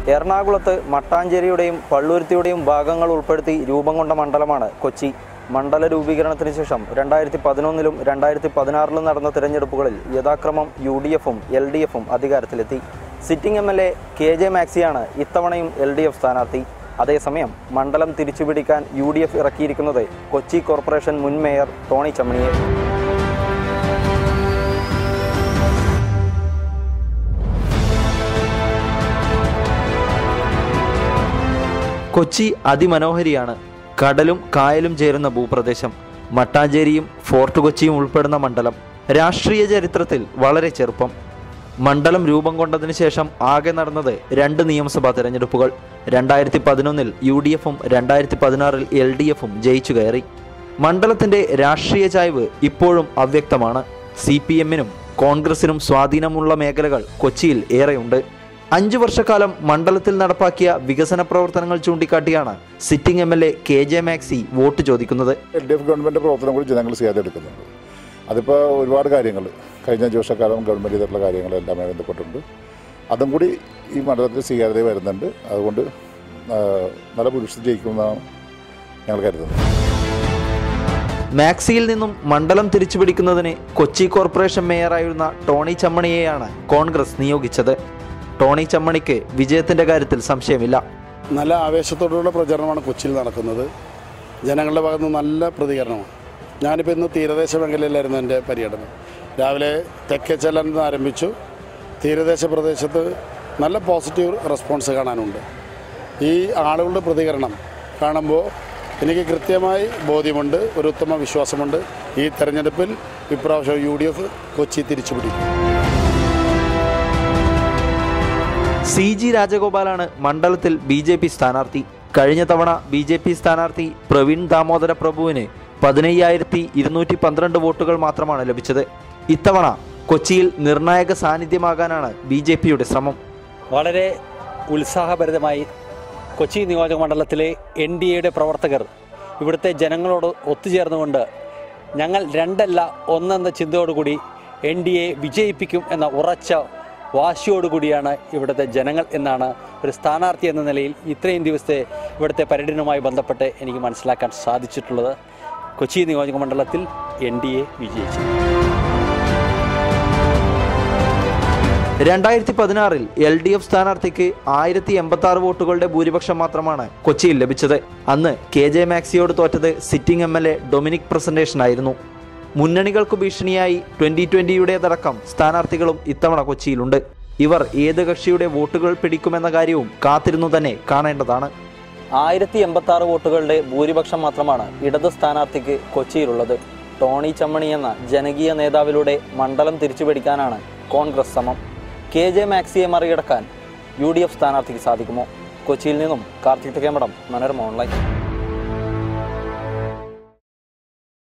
എറണാകുളത്ത് മട്ടാഞ്ചേരിയുടെയും പള്ളുരുത്തിയുടെയും ഭാഗങ്ങൾ ഉൾപ്പെടുത്തി രൂപം കൊണ്ട മണ്ഡലമാണ് കൊച്ചി മണ്ഡല രൂപീകരണത്തിന് ശേഷം രണ്ടായിരത്തി പതിനൊന്നിലും രണ്ടായിരത്തി പതിനാറിലും നടന്ന തിരഞ്ഞെടുപ്പുകളിൽ യഥാക്രമം യു ഡി എഫും എൽ ഡി എഫും അധികാരത്തിലെത്തി sitting M L A K J മാക്സിയാണ് ഇത്തവണയും എൽ ഡി എഫ് സ്ഥാനാർത്ഥി അതേസമയം മണ്ഡലം തിരിച്ചുപിടിക്കാൻ യു ഡി എഫ് ഇറക്കിയിരിക്കുന്നത് കൊച്ചി കോർപ്പറേഷൻ മുൻ മേയർ ടോണി ചമ്മണിയെ കൊച്ചി അതിമനോഹരിയാണ് കടലും കായലും ചേരുന്ന ഭൂപ്രദേശം മട്ടാഞ്ചേരിയും ഫോർട്ട് കൊച്ചിയും ഉൾപ്പെടുന്ന മണ്ഡലം രാഷ്ട്രീയ ചരിത്രത്തിൽ വളരെ ചെറുപ്പം മണ്ഡലം രൂപം കൊണ്ടതിനു ശേഷം ആകെ നടന്നത് രണ്ട് നിയമസഭാ തെരഞ്ഞെടുപ്പുകൾ രണ്ടായിരത്തി പതിനൊന്നിൽ യു ഡി എഫും രണ്ടായിരത്തി പതിനാറിൽ എൽ ഡി എഫും ജയിച്ചു കയറി മണ്ഡലത്തിന്റെ രാഷ്ട്രീയ ചായ്വ് ഇപ്പോഴും അവ്യക്തമാണ് സി പി എമ്മിനും കോൺഗ്രസിനും സ്വാധീനമുള്ള മേഖലകൾ കൊച്ചിയിൽ ഏറെയുണ്ട് അഞ്ചു വർഷക്കാലം മണ്ഡലത്തിൽ നടപ്പാക്കിയ വികസന പ്രവർത്തനങ്ങൾ ചൂണ്ടിക്കാട്ടിയാണ് sitting M L A K J Maxy vote ചോദിക്കുന്നത് എൽ ഡി എഫ് ഗവൺമെൻറ് പ്രവർത്തനം കൂടി ജനങ്ങൾ ചെയ്യാതെ എടുക്കുന്നുണ്ട് അതിപ്പോൾ ഒരുപാട് കാര്യങ്ങൾ കഴിഞ്ഞ അഞ്ച് വർഷക്കാലം ഗവൺമെൻറ് ചെയ്തിട്ടുള്ള കാര്യങ്ങളെല്ലാം ബന്ധപ്പെട്ടുണ്ട് അതും കൂടി ഈ മണ്ഡലത്തിൽ സ്വീകാര്യത വരുന്നുണ്ട് അതുകൊണ്ട് ആ, നല്ല പുരുഷൻ ജയിക്കുമെന്നാണ് ഞങ്ങൾ കരുതുന്നത് മാക്സിയിൽ നിന്നും മണ്ഡലം തിരിച്ചുപിടിക്കുന്നതിന് കൊച്ചി കോർപ്പറേഷൻ മേയറായിരുന്ന ടോണി ചമ്മണിയെയാണ് കോൺഗ്രസ് നിയോഗിച്ചത് ടോണി ചമ്മണിക്ക് വിജയത്തിന്റെ കാര്യത്തിൽ സംശയമില്ല നല്ല ആവേശത്തോടുള്ള പ്രചരണമാണ് കൊച്ചിയിൽ നടക്കുന്നത് ജനങ്ങളുടെ ഭാഗത്ത് നിന്ന് നല്ല പ്രതികരണമാണ് ഞാനിപ്പോൾ ഇന്ന് തീരദേശ മേഖലയിലായിരുന്നു എൻ്റെ പര്യടനം രാവിലെ തെക്കേ ചെല്ലാൻ നിന്ന് ആരംഭിച്ചു തീരദേശ പ്രദേശത്ത് നല്ല പോസിറ്റീവ് റെസ്പോൺസ് കാണാനുണ്ട് ഈ ആളുകളുടെ പ്രതികരണം കാണുമ്പോൾ എനിക്ക് കൃത്യമായി ബോധ്യമുണ്ട് ഒരു ഉത്തമ വിശ്വാസമുണ്ട് ഈ തെരഞ്ഞെടുപ്പിൽ ഇപ്രാവശ്യം യു ഡി എഫ് കൊച്ചി തിരിച്ചുപിടിക്കും സി ജി രാജഗോപാലാണ് മണ്ഡലത്തിൽ ബി ജെ പി സ്ഥാനാർത്ഥി കഴിഞ്ഞ തവണ ബി ജെ പി സ്ഥാനാർത്ഥി പ്രവീൺ ദാമോദര പ്രഭുവിന് പതിനയ്യായിരത്തി ഇരുന്നൂറ്റി പന്ത്രണ്ട് വോട്ടുകൾ മാത്രമാണ് ലഭിച്ചത് ഇത്തവണ കൊച്ചിയിൽ നിർണായക സാന്നിധ്യമാകാനാണ് ബി ജെ പിയുടെ ശ്രമം വളരെ ഉത്സാഹഭരിതമായി കൊച്ചി നിയോജക മണ്ഡലത്തിലെ എൻ ഡി എയുടെ പ്രവർത്തകർ ഇവിടുത്തെ ജനങ്ങളോട് ഒത്തുചേർന്നുകൊണ്ട് ഞങ്ങൾ രണ്ടല്ല ഒന്നെന്ന ചിന്തയോടുകൂടി എൻ ഡി എ വിജയിപ്പിക്കും എന്ന ഉറച്ച വാശിയോടുകൂടിയാണ് ഇവിടുത്തെ ജനങ്ങൾ എന്നാണ് ഒരു സ്ഥാനാർത്ഥി എന്ന നിലയിൽ ഇത്രയും ദിവസത്തെ ഇവിടുത്തെ പര്യടനവുമായി ബന്ധപ്പെട്ട് എനിക്ക് മനസ്സിലാക്കാൻ സാധിച്ചിട്ടുള്ളത് കൊച്ചി നിയോജക മണ്ഡലത്തിൽ എൻ ഡി എ വിജയിച്ചു രണ്ടായിരത്തി പതിനാറിൽ എൽ ഡി എഫ് സ്ഥാനാർത്ഥിക്ക് ആയിരത്തി എൺപത്തി ആറ് വോട്ടുകളുടെ ഭൂരിപക്ഷം മാത്രമാണ് കൊച്ചിയിൽ ലഭിച്ചത് അന്ന് കെ ജെ മാക്സിയോട് തോറ്റത് sitting M L A Dominic Presentation ആയിരുന്നു മുന്നണികൾക്ക് ഭീഷണിയായി ട്വന്റി ട്വന്റിയുടേതടക്കം സ്ഥാനാർത്ഥികളും ഇത്തവണ കൊച്ചിയിലുണ്ട് ഇവർ ഏത് കക്ഷിയുടെ വോട്ടുകൾ പിടിക്കുമെന്ന കാര്യവും കാത്തിരുന്നു തന്നെ കാണേണ്ടതാണ് ആയിരത്തി എൺപത്തി ആറ് വോട്ടുകളുടെ ഭൂരിപക്ഷം മാത്രമാണ് ഇടത് സ്ഥാനാർത്ഥിക്ക് കൊച്ചിയിലുള്ളത് ടോണി ചമ്മണി എന്ന ജനകീയ നേതാവിലൂടെ മണ്ഡലം തിരിച്ചുപിടിക്കാനാണ് കോൺഗ്രസ് ശ്രമം കെ ജെ മാക്സിയെ മറികടക്കാൻ യു ഡി എഫ് സ്ഥാനാർത്ഥിക്ക് സാധിക്കുമോ കൊച്ചിയിൽ നിന്നും കാർത്തിക് കേമടം മനോരമ ഓൺലൈൻ